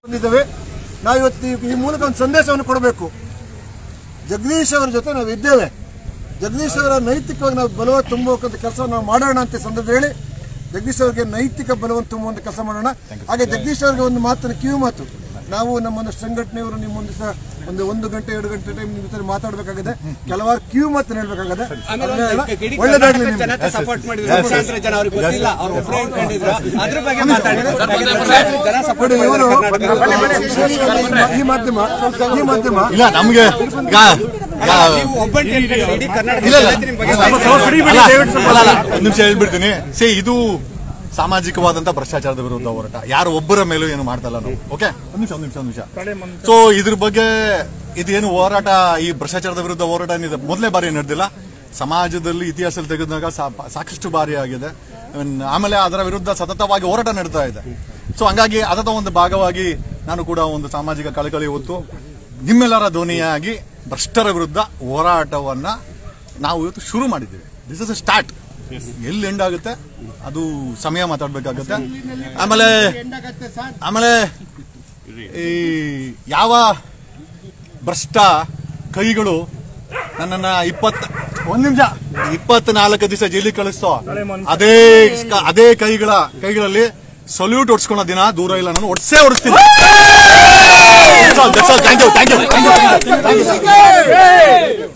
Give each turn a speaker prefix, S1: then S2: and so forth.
S1: ಬಂದಿದ್ದೇವೆ ನಾವು ಇವತ್ತು ಈ- ಈ ಮೂಲಕ ಒಂದು ಸಂದೇಶವನ್ನು ಕೊಡಬೇಕು ಜಗದೀಶ್ ಅವರ ಜೊತೆ ನಾವು ಇದ್ದೇವೆ ಜಗದೀಶ್ ಅವರ ನೈತಿಕವಾಗಿ ನಾವು ಬಲವ ತುಂಬುವಂತ ಕೆಲಸ ನಾವು ಮಾಡೋಣ ಅಂತ ಈ ಸಂದರ್ಭ ಹೇಳಿ ಜಗದೀಶ್ ಅವರಿಗೆ ನೈತಿಕ ಬಲವನ್ನು ತುಂಬುವಂತ ಕೆಲಸ ಮಾಡೋಣ ಹಾಗೆ ಜಗದೀಶ್ ಅವರಿಗೆ ಒಂದು ಮಾತನ್ನು ಕಿವಿ ಮಾತು ನಾವು ನಮ್ಮೊಂದು ಸಂಘಟನೆಯವರು ನಿಮ್ಮೊಂದು ಸಹ ಒಂದು ಒಂದು ಗಂಟೆ ಎರಡು ಗಂಟೆ ಟೈಮ್ ನಿಮ್ಮ ಜೊತೆ ಮಾತಾಡಬೇಕಾಗಿದೆ ಕೆಲವಾರು ಕಿವಿ ಮಾತನ್ನು ಹೇಳ್ಬೇಕಾಗಿದೆ
S2: ಇಡೀ
S1: ಒಳ್ಳೆದಾಗ್ಲಿ
S2: ಕರ್ನಾಟಕದ
S1: ನಿಮ್ಗೆ
S2: ಜನತೆ ಸಪೋರ್ಟ್ ಮಾಡಿದ್ರು ಲಕ್ಷಾಂತರ ಜನ ಅವ್ರಿಗೆ ಗೊತ್ತಿಲ್ಲ ಅವ್ರು ಒಬ್ಬರೇ ಇಟ್ಕೊಂಡಿದ್ರು ಅದ್ರ ಬಗ್ಗೆ ಮಾತಾಡಿದ್ರು ಲಕ್ಷಾಂತರ ಜನ ಸಪೋರ್ಟ್
S1: ನೋಡಿ ಇವರು
S2: ಮಾಡಿದ್ರು
S1: ಈ ಮಾಧ್ಯಮ ಈ ಮಾಧ್ಯಮ
S3: ಇಲ್ಲ ನಮ್ಗೆ ಈಗ ಈಗ-
S2: ನೀವು ಒಬ್ಬಂಟಿ ಇಟ್ಕೊಂಡಿದ್ರು. ಇಡೀ ಕರ್ನಾಟಕದ
S3: ಇಲ್ಲ ಇಲ್ಲ
S2: ಜನತೆ ನಿಮ್ ಬಗ್ಗೆ
S3: ಅಲ್ಲ, ಅಲ್ಲ, ಅಲ್ಲ, ಒಂದ್ ನಿಮಿಷ ಹೇಳ್ಬಿಡ್ತೀನಿ ಸೇ ಇದು ಸಾಮಾಜಿಕವಾದಂತ ಭ್ರಷ್ಟಾಚಾರದ ವಿರುದ್ಧ ಹೋರಾಟ ಯಾರು ಒಬ್ಬರ ಮೇಲೂ ಏನು ಮಾಡ್ತಾ ಇಲ್ಲ ನಾವು ಓಕೆ ಒಂದ್ ನಿಮಿಷ ಒಂದ್ ನಿಮಿಷ ಒಂದ್ ನಿಮಿಷ ಸೊ ಇದ್ರ ಬಗ್ಗೆ ಇದೇನು ಹೋರಾಟ ಈ ಭ್ರಷ್ಟಾಚಾರದ ವಿರುದ್ಧ ಹೋರಾಟ ಏನಿದೆ ಮೊದಲನೇ ಬಾರಿ ನಡೆದಿಲ್ಲ ಸಮಾಜದಲ್ಲಿ ಇತಿಹಾಸದಲ್ಲಿ ತೆಗೆದಾಗ ಸಾ- ಸಾಕಷ್ಟು ಬಾರಿ ಆಗಿದೆ Even ಆಮೇಲೆ ಅದರ ವಿರುದ್ಧ ಸತತವಾಗಿ ಹೋರಾಟ ನಡೀತಾ ಇದೆ ಸೊ ಹಂಗಾಗಿ ಅದರ ಒಂದು ಭಾಗವಾಗಿ ನಾನು ಕೂಡ ಒಂದು ಸಾಮಾಜಿಕ ಕಳಕಳಿ ಹೊತ್ತು ನಿಮ್ಮೆಲ್ಲರ ಧ್ವನಿಯಾಗಿ ಭ್ರಷ್ಟರ ವಿರುದ್ಧ ಹೋರಾಟವನ್ನ ನಾವು ಇವತ್ತು ಶುರು ಮಾಡಿದ್ದೀವಿ ದಿಸ್ ಇಸ್ ಅ ಸ್ಟಾರ್ಟ್ ಎಲ್ಲಿ ಎಂಡ್ ಆಗುತ್ತೆ ಅದು ಸಮಯ ಮಾತಾಡ್ಬೇಕಾಗುತ್ತೆ ಆಮೇಲೆ ಆಮೇಲೆ ಈ ಯಾವ ಭ್ರಷ್ಟ ಕೈಗಳು ನನ್ನನ್ನ ಇಪ್ಪತ್ತ ಒಂದ್ ನಿಮಿಷ ಇಪ್ಪತ್ನಾಲ್ಕು ದಿವಸ ಜೈಲಿಗೆ ಕಳಿಸ್ತೋ ಅದೇ ಅದೇ ಕೈಗಳ ಕೈಗಳಲ್ಲಿ ಸಲ್ಯೂಟ್ ಹೊಡ್ಸ್ಕೊಳೋ ದಿನ ದೂರ ಇಲ್ಲ ನಾನು ಒಡ್ಸೇ ಹೊಡಿಸ್ತೀನಿ thank you thank you thank you